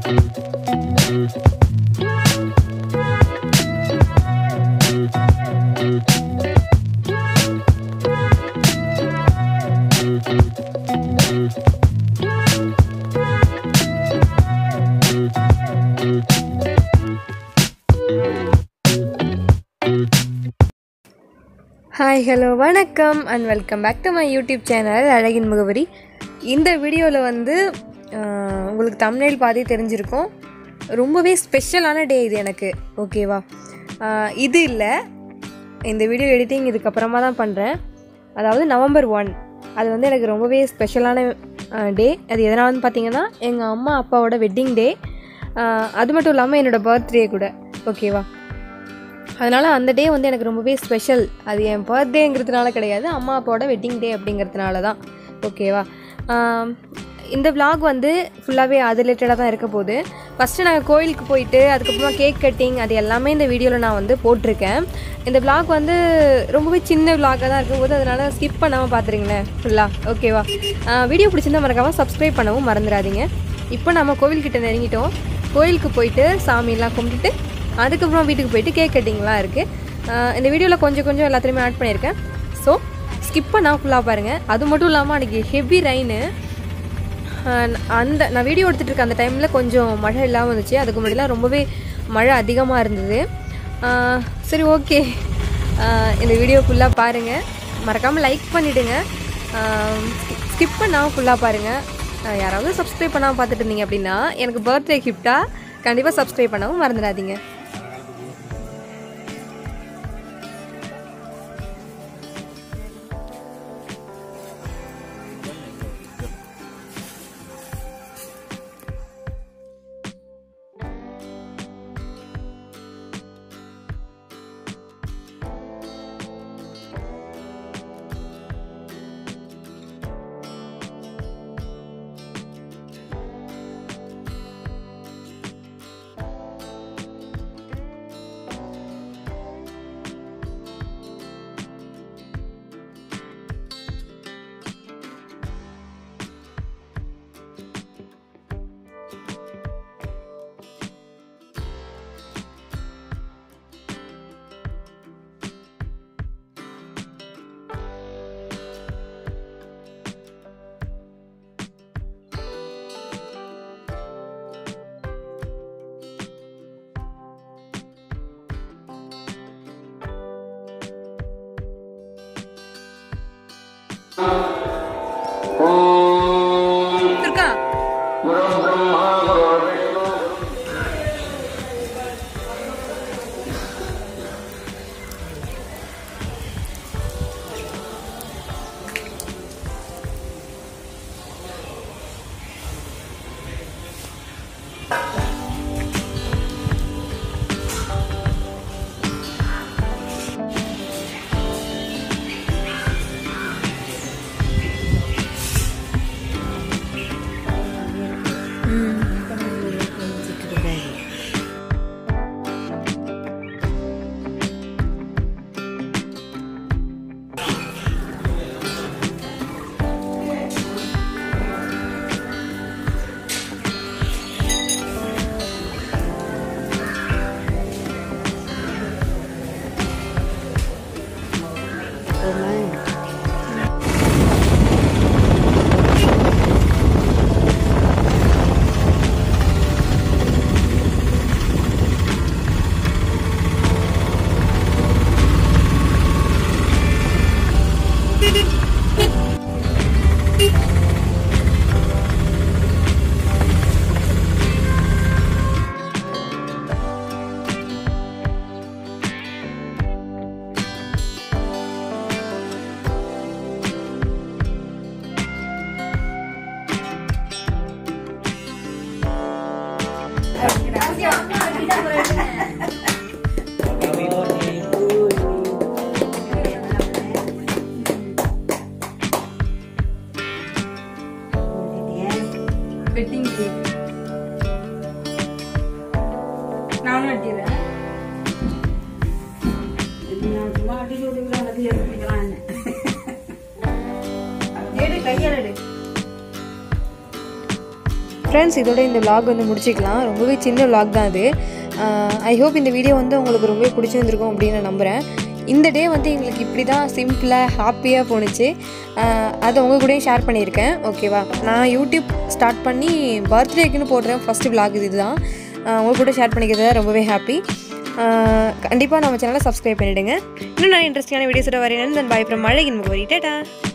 hi hello வணக்கம் and welcome back to my YouTube channel அழகின் முகவரி இந்த வீடியோவில் வந்து ஆஹ், உங்களுக்கு தமிழ் பாதி தெரிஞ்சிருக்கும் ரொம்பவே ஸ்பெஷலான டே இது எனக்கு ஓகேவா ஆஹ், இது இல்லை இந்த வீடியோ எடிட்டிங் இதுக்கப்புறமா தான் பண்ணுறேன் அதாவது நவம்பர் ஒன் அது வந்து எனக்கு ரொம்பவே ஸ்பெஷலான டே அது எதனாலன்னு பார்த்தீங்கன்னா எங்கள் அம்மா அப்பாவோட வெட்டிங் டே அது மட்டும் இல்லாமல் என்னோடய பர்த்டே கூட ஓகேவா அதனால் அந்த டே வந்து எனக்கு ரொம்பவே ஸ்பெஷல் அது என் பர்த்டேங்கிறதுனால கிடையாது அம்மா அப்பாவோட வெட்டிங் டே அப்படிங்கிறதுனால தான் ஓகேவா ஆம், இந்த vlog வந்து ஃபுல்லாகவே அது ரிலேட்டடாக தான் இருக்க போகுது ஃபஸ்ட்டு நாங்கள் கோயிலுக்கு போயிட்டு அதுக்கப்புறமா கேக் கட்டிங் அது எல்லாமே இந்த வீடியோவில் நான் வந்து போட்டிருக்கேன் இந்த vlog வந்து ரொம்பவே சின்ன vlog-ஆ தான் இருக்கும்போது அதனால் ஸ்கிப் பண்ணாமல் பார்த்துருங்களேன் ஃபுல்லாக ஓகேவா வீடியோ பிடிச்சிருந்தா மறக்காமல் சப்ஸ்கிரைப் பண்ணவும் மறந்துடாதீங்க இப்போ நம்ம கோவில்கிட்ட நெருங்கிட்டோம் கோயிலுக்கு போயிட்டு சாமியெல்லாம் கும்பிட்டுட்டு அதுக்கப்புறம் வீட்டுக்கு போயிட்டு கேக் கட்டிங்லாம் இருக்குது இந்த வீடியோவில் கொஞ்சம் கொஞ்சம் எல்லாத்துலேயுமே ஆட் பண்ணியிருக்கேன் ஸோ ஸ்கிப் பண்ணால் ஃபுல்லாக பாருங்கள் அது மட்டும் இல்லாமல் அன்றைக்கி ஹெவி ரெயின் அந்த நான் வீடியோ எடுத்துகிட்டு இருக்க அந்த டைமில் கொஞ்சம் மழை இல்லாமல் இருந்துச்சு அதுக்கு முன்னாடிலாம் ரொம்பவே மழை அதிகமாக இருந்தது ஆஹ் சரி ஓகே இந்த வீடியோ ஃபுல்லாக பாருங்கள் மறக்காமல் லைக் பண்ணிவிடுங்க ஸ்கிப் பண்ணாமல் ஃபுல்லாக பாருங்கள் ஆஹ் யாராவது சப்ஸ்கிரைப் பண்ணாமல் பார்த்துட்டு இருந்தீங்க அப்படின்னா எனக்கு பர்த்டே கிஃப்டாக கண்டிப்பாக சப்ஸ்கிரைப் பண்ணவும் மறந்துடாதீங்க துர்கா வெட்டிங் கேக் நானும் வெட்டிடுறேன் எடு கையால் எடு ஃப்ரெண்ட்ஸ் இதோட இந்த vlog வந்து முடிச்சிக்கலாம் ரொம்பவே சின்ன vlog தான் இது ஐ ஹோப் இந்த வீடியோ வந்து உங்களுக்கு ரொம்பவே பிடிச்சிருந்துருக்கும் அப்படின்னு நான் நம்புகிறேன் இந்த டே வந்து எங்களுக்கு இப்படி தான் சிம்பிளாக ஹாப்பியாக போணுச்சு ஆஹ் அதை உங்கள் கூடயும் ஷேர் பண்ணியிருக்கேன் ஓகேவா நான் யூடியூப் ஸ்டார்ட் பண்ணி பர்த்டேக்குன்னு போடுறேன் ஃபஸ்ட்டு vlog இது தான் உங்கள் கூட ஷேர் பண்ணிக்கிறதுல ரொம்பவே ஹாப்பி கண்டிப்பாக நம்ம சேனலை சப்ஸ்கிரைப் பண்ணிவிடுங்க இன்னும் நான் இன்ட்ரெஸ்டிங்கான வீடியோஸோட வரேன் தென் பாய் ஃப்ரம் அழகின் முகவரி டேட்டா